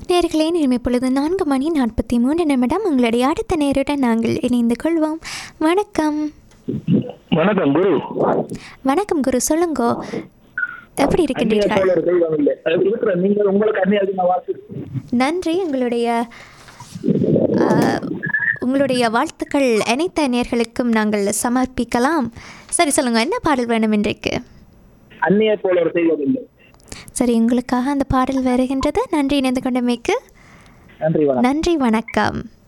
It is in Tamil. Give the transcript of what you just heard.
நேர்களே நேரம் இப்பொழுது நான்கு மணி நாற்பத்தி மூன்று நிமிடம் உங்களுடைய அடுத்த நேருடன் நாங்கள் இணைந்து கொள்வோம் வணக்கம் வணக்கம் குரு வணக்கம் குரு சொல்லுங்கோ எப்படி இருக்கின்றீர்கள் அந்நிய தெய்வம் இல்லை. அது இருக்கிற நீங்கள் உங்களுக்கு அந்நிய நான் வாழ்த்து நன்றி உங்களுடைய ஆஹ், உங்களுடைய வாழ்த்துக்கள் அனைத்து நேர்களுக்கும் நாங்கள் சமர்ப்பிக்கலாம் சரி சொல்லுங்க என்ன பாடல் வேணும் இன்றைக்கு அந்நிய போல ஒரு தெய்வம் இல்லை சரி உங்களுக்காக அந்த பாடல் வருகின்றது நன்றி இணைந்து கொண்டமைக்கு நன்றி வணக்கம் நன்றி வணக்கம்